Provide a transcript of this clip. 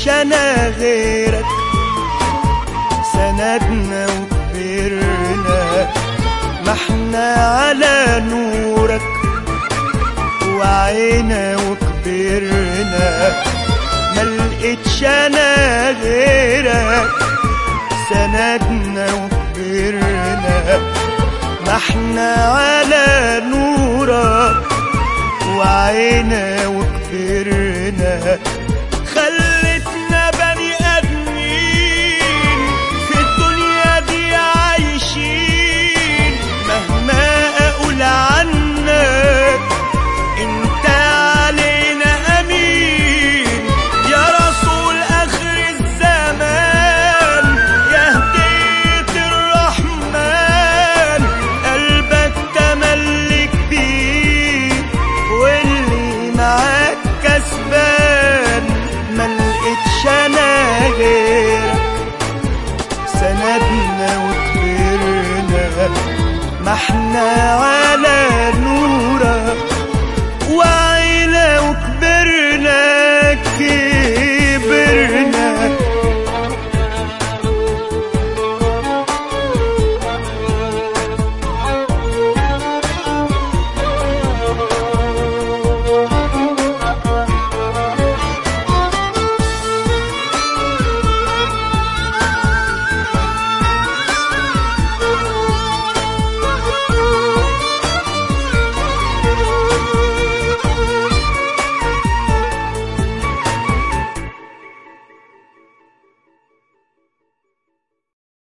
لقيتش انا غيرك سندنا وكبرنا ما احنا على نورك وعينا وكبرنا ما لقيتش انا غيرك سندنا وكبرنا ما احنا على نورك وعينا وكبرنا خلتنا بني ادمين في الدنيا دي عايشين مهما اقول عنك انت علينا امين يا رسول اخر الزمان يا هدية الرحمن قلبك تملك بيه واللي معاك كسبان ما لقيتش انا غيرك سندنا وكبرنا ما احنا